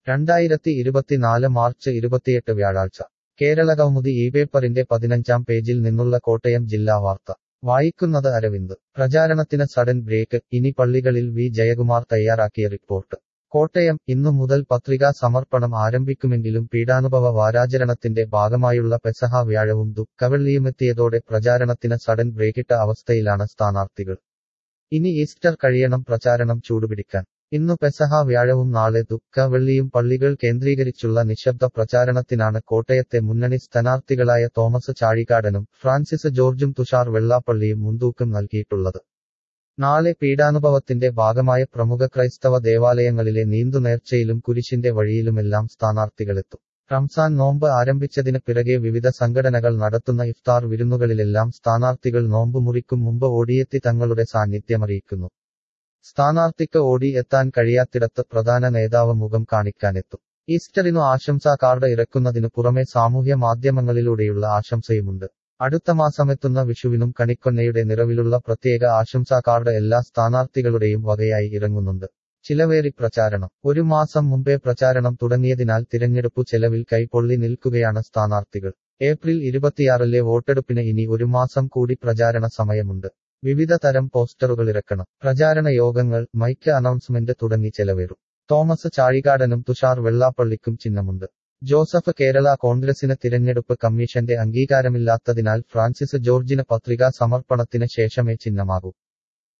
രണ്ടായിരത്തി ഇരുപത്തിനാല് മാർച്ച് ഇരുപത്തിയെട്ട് വ്യാഴാഴ്ച കേരള കൗമുദി ഈ പേപ്പറിന്റെ പതിനഞ്ചാം പേജിൽ നിന്നുള്ള കോട്ടയം ജില്ലാ വാർത്ത വായിക്കുന്നത് അരവിന്ദ് പ്രചാരണത്തിന് സഡൻ ബ്രേക്ക് ഇനി പള്ളികളിൽ വി ജയകുമാർ തയ്യാറാക്കിയ റിപ്പോർട്ട് കോട്ടയം ഇന്നു മുതൽ പത്രികാ സമർപ്പണം ആരംഭിക്കുമെങ്കിലും പീഡാനുഭവ വാരാചരണത്തിന്റെ ഭാഗമായുള്ള പെസഹ വ്യാഴവും ദുഃഖവെള്ളിയുമെത്തിയതോടെ പ്രചാരണത്തിന് സഡൻ ബ്രേക്കിട്ട അവസ്ഥയിലാണ് സ്ഥാനാർത്ഥികൾ ഇനി ഈസ്റ്റർ കഴിയണം പ്രചാരണം ചൂടുപിടിക്കാൻ ഇന്നു പെസഹ വ്യാഴവും നാളെ ദുഃഖ വെള്ളിയും പള്ളികൾ കേന്ദ്രീകരിച്ചുള്ള നിശബ്ദ പ്രചാരണത്തിനാണ് കോട്ടയത്തെ മുന്നണി സ്ഥാനാർത്ഥികളായ തോമസ് ചാഴികാടനും ഫ്രാൻസിസ് ജോർജും തുഷാർ വെള്ളാപ്പള്ളിയും മുൻതൂക്കം നൽകിയിട്ടുള്ളത് നാളെ പീഡാനുഭവത്തിന്റെ ഭാഗമായ പ്രമുഖ ക്രൈസ്തവ ദേവാലയങ്ങളിലെ നീന്തുനേർച്ചയിലും കുരിശിന്റെ വഴിയിലുമെല്ലാം സ്ഥാനാർത്ഥികളെത്തും റംസാൻ നോമ്പ് ആരംഭിച്ചതിന് പിറകെ വിവിധ സംഘടനകൾ നടത്തുന്ന ഇഫ്താർ വിരുന്നുകളിലെല്ലാം സ്ഥാനാർത്ഥികൾ നോമ്പ് മുറിക്കും മുമ്പ് ഓടിയെത്തി തങ്ങളുടെ സാന്നിധ്യമറിയിക്കുന്നു സ്ഥാനാർത്ഥിക്ക് ഓടി എത്താൻ കഴിയാത്തിടത്ത് പ്രധാന നേതാവ് മുഖം കാണിക്കാനെത്തും ഈസ്റ്ററിനു ആശംസാ കാർഡ് ഇറക്കുന്നതിനു പുറമെ സാമൂഹ്യ മാധ്യമങ്ങളിലൂടെയുള്ള ആശംസയുമുണ്ട് അടുത്ത മാസമെത്തുന്ന വിഷുവിനും കണിക്കൊന്നയുടെ നിറവിലുള്ള പ്രത്യേക ആശംസാ കാർഡ് എല്ലാ സ്ഥാനാർത്ഥികളുടെയും വകയായി ഇറങ്ങുന്നുണ്ട് ചിലവേറി പ്രചാരണം ഒരു മാസം മുമ്പേ പ്രചാരണം തുടങ്ങിയതിനാൽ തിരഞ്ഞെടുപ്പു ചെലവിൽ കൈപൊള്ളി നിൽക്കുകയാണ് സ്ഥാനാർത്ഥികൾ ഏപ്രിൽ ഇരുപത്തിയാറിലെ വോട്ടെടുപ്പിന് ഇനി ഒരു മാസം കൂടി പ്രചാരണ സമയമുണ്ട് വിവിധ തരം പോസ്റ്ററുകൾ ഇറക്കണം പ്രചാരണ യോഗങ്ങൾ മൈക്ക് അനൗൺസ്മെന്റ് തുടങ്ങി ചെലവേറും തോമസ് ചാഴികാടനും തുഷാർ വെള്ളാപ്പള്ളിക്കും ചിഹ്നമുണ്ട് ജോസഫ് കേരള കോൺഗ്രസിന് തിരഞ്ഞെടുപ്പ് കമ്മീഷന്റെ അംഗീകാരമില്ലാത്തതിനാൽ ഫ്രാൻസിസ് ജോർജിന് പത്രികാ സമർപ്പണത്തിന് ശേഷമേ ചിഹ്നമാകൂ